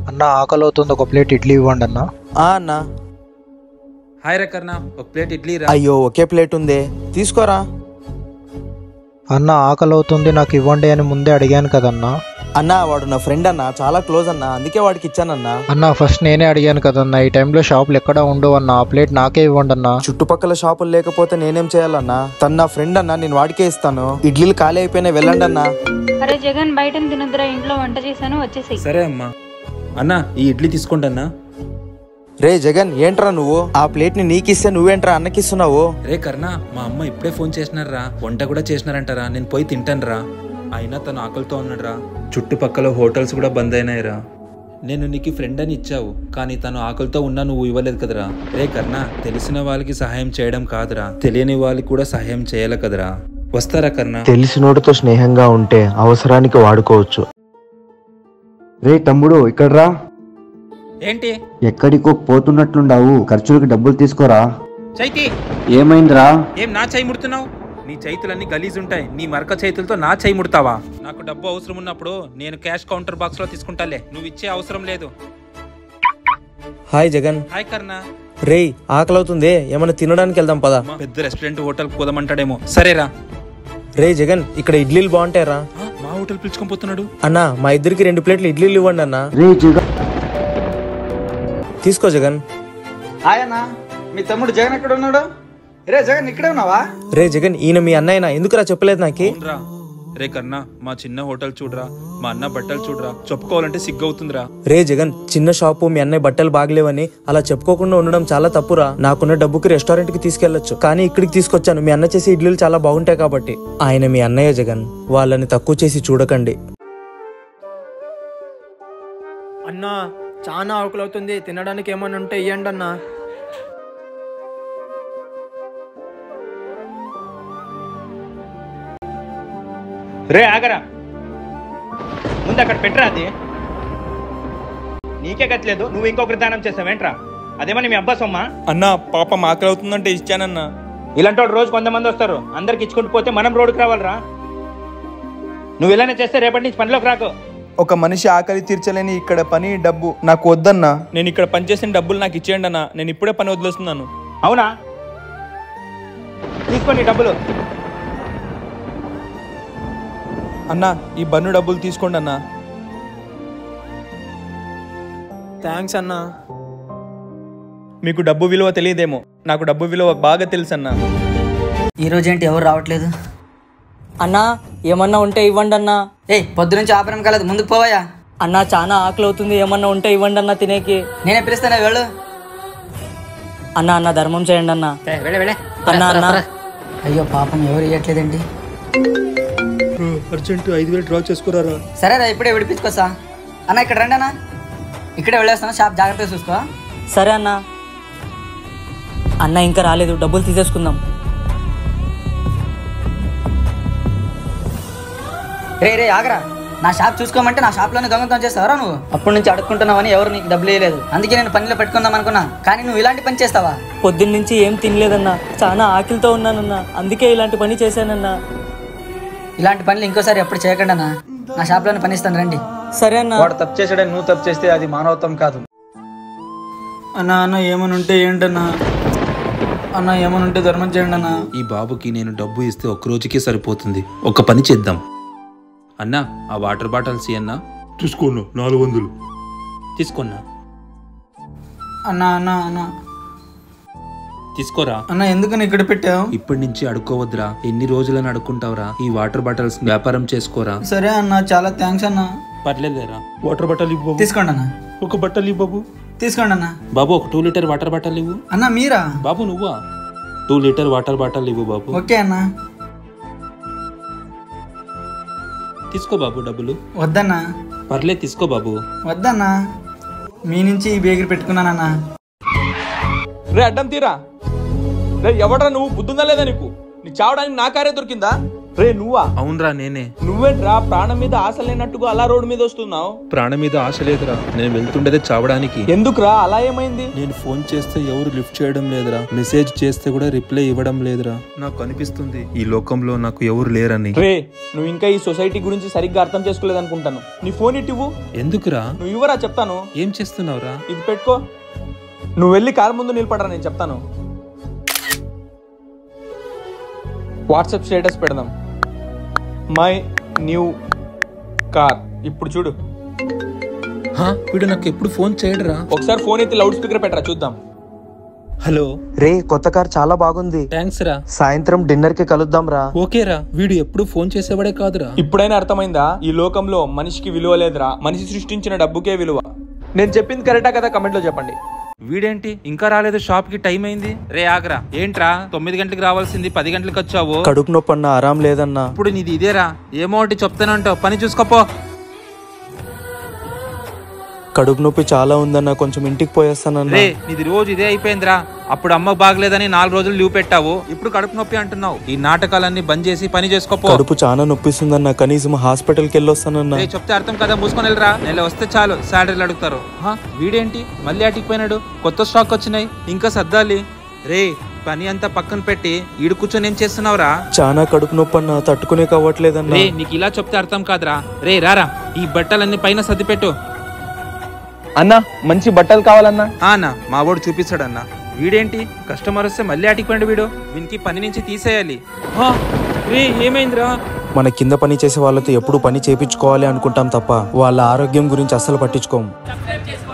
అన్న ఆకలి అవుతుంది ఒక ప్లేట్ ఇడ్లీ ఇవ్వండి అన్న ఆ అన్న హాయ్ రా కర్ణ ఒక ప్లేట్ ఇడ్లీ రా అయ్యో ఒకే ప్లేట్ ఉందే తీసుకోరా అన్న ఆకలి అవుతుంది నాకు ఇవ్వండి అని ముందే అడిగాను కదన్నా అన్న వాడు నా ఫ్రెండ్ అన్న చాలా క్లోజ్ అన్న అందుకే వాడికి ఇచ్చానన్నా అన్న ఫస్ట్ నేనే అడిగాను కదన్నా ఈ టైంలో షాపులు ఎక్కడ ఉండవు అన్న ఆ ప్లేట్ నాకే ఇవ్వండి అన్న చుట్టుపక్కల షాపులు లేకపోతే నేనేం చేయాలన్నా తను నా ఫ్రెండ్ అన్న నేను వాడికే ఇస్తాను ఇడ్లీలు ఖాళీ అయిపోయినాయి వెళ్ళండి అన్న అరే జగన్ బయట తినొద్దురా ఇంట్లో వంట చేశాను వచ్చేసి సరే అమ్మా అన్న ఈ ఇడ్లీ తీసుకోండి అన్న రే జగన్ ఏంట్రా నువ్వు ఆ ప్లేట్ ని నీకిస్తే నువ్వేంట్రా అన్నకిస్తున్నావు రే కర్ణ మా అమ్మ ఇప్పుడే ఫోన్ చేసినారా వంట కూడా చేసినారంటారా నేను పోయి తింటాను రా అయినా తను ఆకలితో ఉన్నాడురా చుట్టుపక్కల హోటల్స్ కూడా బంద్ అయినాయిరా నేను నీకు ఫ్రెండ్ అని ఇచ్చావు కానీ తను ఆకలితో ఉన్నా నువ్వు ఇవ్వలేదు కదరా రే కర్ణ తెలిసిన వాళ్ళకి సహాయం చేయడం కాదురా తెలియని వాళ్ళకి కూడా సహాయం చేయాలి కదరా వస్తారా కర్ణ తెలిసినోడితో స్నేహంగా ఉంటే అవసరానికి వాడుకోవచ్చు రే తమ్ముడు ఇక్కడ రా ఏంటి ఎక్కడికో పోతున్నట్లుండావు ఖర్చులకి డబ్బులు తీసుకోరా చైతి ఏమైందిరా ఏం నా చేయి ముడుతున్నావు నీ చేతులన్నీ గలీజ్ ఉంటాయి నీ మరక చేతులతో నా చేయి ముడతావా నాకు డబ్బు అవసరం ఉన్నప్పుడు నేను క్యాష్ కౌంటర్ బాక్స్ లో తీసుకుంటాలే నువ్వు ఇచ్చే అవసరం లేదు హాయ్ జగన్ హాయ్ కర్ణ రేయ్ ఆకలి అవుతుంది ఏమైనా తినడానికి వెళ్దాం పదా అమ్మా, పెద్ద రెస్టారెంట్ హోటల్ పోదామంటాడేమో సరేరా రే జగన్ ఇక్కడ ఇడ్లీలు బాగుంటాయరా ఆ, మా హోటల్ పిలుచుకొని పోతున్నాడు అన్న మా ఇద్దరికి రెండు ప్లేట్లు ఇడ్లీలు ఇవ్వండి అన్న రే జగ తీసుకో జగన్ హాయ్ అన్న మీ తమ్ముడు జగన్ ఎక్కడ ఉన్నాడు రే జగన్ ఇక్కడే ఉన్నావా రే జగన్ ఈయన మీ అన్నయ్యనా ఎందుకురా చెప్పలేదు నాకి అవునరా రే కర్ణ మా చిన్న హోటల్ చూడరా మా అన్న బట్టలు చూడరా చెప్పుకోవాలంటే సిగ్గవుతుందిరా రే జగన్ చిన్న షాపు మీ అన్నయ్య బట్టలు బాగలేవని అలా చెప్పుకోకుండా ఉండడం చాలా తప్పురా నాకున్న డబ్బుకి రెస్టారెంట్ కి తీసుకెళ్లొచ్చు కానీ ఇక్కడికి తీసుకొచ్చాను మీ అన్న చేసే ఇడ్లీలు చాలా బాగుంటాయి కాబట్టి ఆయన మీ అన్నయ్య జగన్ వాళ్ళని తక్కువ చేసి చూడకండి అన్నా చాలా ఆకలి అవుతుంది తినడానికి ఏమైనా ఉంటే ఇవ్వండి అన్నా రే ఆగరా ముందు అక్కడ పెట్టరా అది నీకే గట్లేదు నువ్వు ఇంకొకరి దానం చేసావేంట్రా అదేమని మీ అబ్బా సొమ్మా అన్న పాప ఆకలి అవుతుందంటే ఇచ్చానన్నా ఇలాంటి వాడు రోజు కొంతమంది వస్తారు అందరికి ఇచ్చుకుంటూ పోతే మనం రోడ్డుకి రావాలిరా నువ్వు ఇలానే చేస్తే రేపటి నుంచి పనిలోకి రాకు ఒక మనిషి ఆకలి తీర్చలేని ఇక్కడ పని డబ్బు నాకు వద్దన్నా నేను ఇక్కడ పనిచేసిన డబ్బులు నాకు ఇచ్చేయండి అన్నా నేను ఇప్పుడే పని వదిలేస్తున్నాను అవునా తీసుకోండి డబ్బులు అన్నా ఈ బన్ను డబ్బులు తీసుకోండి అన్నా థ్యాంక్స్ అన్నా మీకు డబ్బు విలువ తెలియదేమో నాకు డబ్బు విలువ బాగా తెలుసు అన్నా ఈ రోజు ఏంటి ఎవరు రావట్లేదు అన్నా ఏమన్నా ఉంటే ఇవ్వండి అన్నా ఏయ్ పొద్దు నుంచి ఆపరం కాలేదు ముందుకు పోవాయా అన్నా చాలా ఆకలి అవుతుంది ఏమన్నా ఉంటే ఇవ్వండి అన్నా తినేకి నేనే పిలుస్తానే వెళ్ళు అన్నా అన్న ధర్మం చేయండి అన్నా ఏ, వెళ్ళే వెళ్ళే అన్నా అన్నా అయ్యో పాపం ఎవరు ఇవ్వట్లేదండి అర్జెంట్ ఐదు వేలు డ్రా చేసుకోరారా సరేరా ఇప్పుడే విడిపించుకోసా అన్న ఇక్కడ రండి అన్న ఇక్కడే వెళ్ళేస్తాను షాప్ జాగ్రత్తగా చూసుకో సరే అన్నా అన్న ఇంకా రాలేదు డబ్బులు తీసేసుకుందాం రే రే ఆగరా నా షాప్ చూసుకోమంటే నా షాప్లోనే దొంగతనం చేస్తావరా నువ్వు అప్పటి నుంచి అడుక్కుంటున్నావని ఎవరు నీకు డబ్బులు ఇవ్వలేదు అందుకే నేను పనిలో పెట్టుకుందాం అనుకున్నా కానీ నువ్వు ఇలాంటి పని చేస్తావా పొద్దున్న నుంచి ఏం తినలేదన్నా చాలా ఆకలితో ఉన్నానన్నా అందుకే ఇలాంటి పని చేశానన్నా ఇలాంటి పనులు ఇంకోసారి ఎప్పుడు చేయకండి అన్న నా షాప్లోనే పని ఇస్తాను రండి సరే అన్నా వాడు తప్పు చేసాడని నువ్వు తప్పు చేస్తే అది మానవత్వం కాదు అన్నా అన్న ఏమైనా ఉంటే ఏంటన్నా అన్న ఏమైనా ఉంటే ధర్మం చేయండి అన్నా ఈ బాబుకి నేను డబ్బు ఇస్తే ఒక్క రోజుకే సరిపోతుంది ఒక పని చేద్దాం అన్నా ఆ వాటర్ బాటిల్స్ అన్నా తీసుకోను నాలుగు వందలు తీసుకున్నా అన్న అన్న అన్న తీసుకోరా అన్న ఎందుకని ఇక్కడ పెట్టావు ఇప్పటి నుంచి అడుక్కోవద్దురా ఎన్ని రోజులని అడుక్కుంటావురా ఈ వాటర్ బాటిల్స్ వ్యాపారం చేసుకోరా సరే అన్న చాలా థ్యాంక్స్ అన్న పర్లేదురా వాటర్ బాటిల్ ఇవ్వు బాబు. తీసుకోండి అన్న ఒక బట్టలు ఇవ్వు బాబు తీసుకోండి అన్న బాబు ఒక టూ లీటర్ వాటర్ బాటిల్ ఇవ్వు అన్న మీరా బాబు నువ్వా టూ లీటర్ వాటర్ బాటిల్ ఇవ్వు బాబు ఓకే అన్న తీసుకో బాబు డబ్బులు వద్దన్నా పర్లేదు తీసుకో బాబు వద్దన్నా మీ నుంచి ఈ బేగరి పెట్టుకున్నానన్నా రే అడ్డం తీరా రే ఎవడరా నువ్వు బుద్ధుందా లేదా నీకు నీ చావడానికి నా కారే దొరికిందా రే నువ్వా అవునరా నేనే నువ్వేంట్రా ప్రాణం మీద ఆశ లేనట్టుగా అలా రోడ్డు మీద వస్తున్నావు ప్రాణం మీద ఆశ లేదురా నేను వెళ్తుండేదే చావడానికి ఎందుకురా అలా ఏమైంది నేను ఫోన్ చేస్తే ఎవరు లిఫ్ట్ చేయడం లేదురా మెసేజ్ చేస్తే కూడా రిప్లై ఇవ్వడం లేదురా నాకు అనిపిస్తుంది ఈ లోకంలో నాకు ఎవరు లేరని రే నువ్వు ఇంకా ఈ సొసైటీ గురించి సరిగ్గా అర్థం చేసుకోలేదు అనుకుంటాను నీ ఫోన్ ఇటు ఇవ్వు ఎందుకురా నువ్వు ఇవ్వరా చెప్తాను ఏం చేస్తున్నావురా ఇది పెట్టుకో నువ్వు వెళ్ళి కార్ ముందు నిలబడరా నేను చెప్తాను వాట్సాప్ స్టేటస్ పెడదాం మై న్యూ కార్ ఇప్పుడు చూడు హా, వీడు నాకు ఎప్పుడు ఫోన్ చేయడరా ఒకసారి ఫోన్ ఎత్తి లౌడ్ స్పీకర్ పెట్టరా చూద్దాం హలో రే కొత్త కార్ చాలా బాగుంది థ్యాంక్స్ రా సాయంత్రం డిన్నర్ కి కలుద్దాం రా ఓకేరా వీడు ఎప్పుడు ఫోన్ చేసేవాడే కాదురా ఇప్పుడైనా అర్థమైందా ఈ లోకంలో మనిషికి విలువ లేదురా మనిషి సృష్టించిన డబ్బుకే విలువ నేను చెప్పింది కరెక్టా కదా కమెంట్ లో చెప్పండి వీడేంటి ఇంకా రాలేదు షాప్ కి టైం అయింది రే ఆగరా ఏంట్రా తొమ్మిది గంటలకు రావాల్సింది పది గంటలకు వచ్చావు కడుపు నొప్పి అన్న ఆరాం లేదన్నా ఇప్పుడు నీది ఇదేరా ఏమో ఒకటి చెప్తానంటావు పని చూసుకోపో కడుపు నొప్పి చాలా ఉందన్న కొంచెం ఇంటికి పోయేస్తానన్నా రే నీది రోజు ఇదే అయిపోయిందిరా అప్పుడు అమ్మ బాగలేదని నాలుగు రోజులు లీవ్ పెట్టావు ఇప్పుడు కడుపు నొప్పి అంటున్నావు ఈ నాటకాలన్నీ బంద్ చేసి పని చేసుకోపో కడుపు చాలా నొప్పిస్తుందన్న కనీసం హాస్పిటల్కి వెళ్ళొస్తానన్నా రే చెప్తే అర్థం కదా మూసుకొని వెళ్ళరా నెల వస్తే చాలు శాలరీలు అడుగుతారు హా, వీడేంటి మళ్ళీ అటికి పోయినాడు కొత్త స్టాక్ వచ్చినాయి ఇంకా సర్దాలి రే పని అంతా పక్కన పెట్టి ఈడు కూర్చొని ఏం చేస్తున్నావురా చాలా కడుపు నొప్పి అన్న తట్టుకునే కావట్లేదన్నా రే నీకు ఇలా చెప్తే అర్థం కాదురా రే రారా ఈ బట్టలన్నీ పైన సర్దిపెట్టు అన్నా మంచి బట్టలు కావాలన్నా ఆ అన్న మా వాడు చూపిస్తాడన్న వీడేంటి కస్టమర్ వస్తే మళ్ళీ అటికి పోయిండు వీడు వీనికి పని నుంచి తీసేయాలి హా, రే ఏమైందిరా మన కింద పని చేసే వాళ్ళతో ఎప్పుడు పని చేపించుకోవాలి అనుకుంటాం తప్ప వాళ్ళ ఆరోగ్యం గురించి అస్సలు పట్టించుకోము